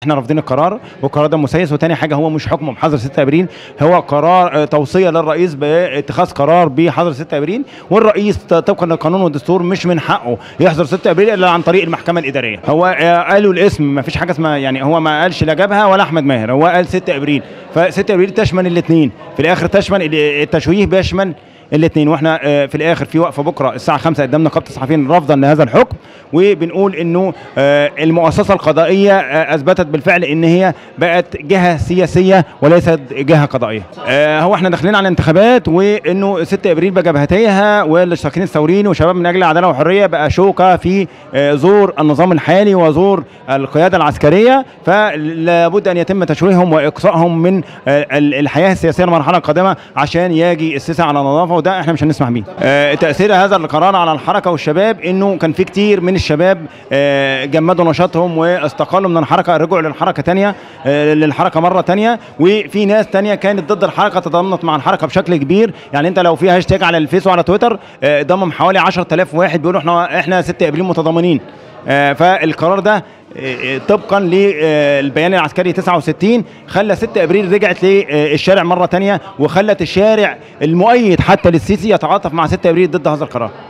احنا رافضين القرار والقرار ده مسيس وتاني حاجه هو مش حكم بحظر 6 ابريل هو قرار آه، توصيه للرئيس باتخاذ قرار بحظر 6 ابريل والرئيس ط- طبقا للقانون والدستور مش من حقه يحظر 6 ابريل الا عن طريق المحكمه الاداريه هو آه، قالوا الاسم ما فيش حاجه اسمها يعني هو ما قالش لا جبهه ولا احمد ماهر هو قال 6 ابريل ف 6 ابريل تشمل الاثنين في الاخر تشمل ال- التشويه بيشمل الاثنين واحنا آه، في الاخر في وقفه بكره الساعه 5 قدام نقابه الصحفيين رفضا لهذا الحكم وبنقول انه آه، المؤسسه القضائيه آه، اثبتت بالفعل ان هي بقت جهه سياسيه وليست جهه قضائيه. آه، هو احنا داخلين على انتخابات وانه 6 ابريل بجبهتيها والاشتراكيين الثوريين وشباب من اجل العداله والحريه بقى شوكه في آه، زور النظام الحالي وزور القياده العسكريه فلابد ان يتم تشويههم واقصائهم من آه، ال- الحياه السياسيه المرحله القادمه عشان يجي السيسي على نظافه وده احنا مش هنسمح بيه. آه، تاثير هذا القرار على الحركه والشباب انه كان في كتير من الشباب آه، جمدوا نشاطهم واستقالوا من الحركه رجعوا للحركه تانية آه، للحركه مره تانية وفي ناس تانية كانت ضد الحركه تضامنت مع الحركه بشكل كبير يعني انت لو في هاشتاج على الفيس وعلى تويتر آه، ضمم حوالي 10000 واحد بيقولوا احنا احنا 6 ابريل متضامنين آه، فالقرار ده آه، طبقا للبيان العسكري 69 خلى 6 ابريل رجعت للشارع مره تانية وخلت الشارع المؤيد حتى للسيسي يتعاطف مع 6 ابريل ضد هذا القرار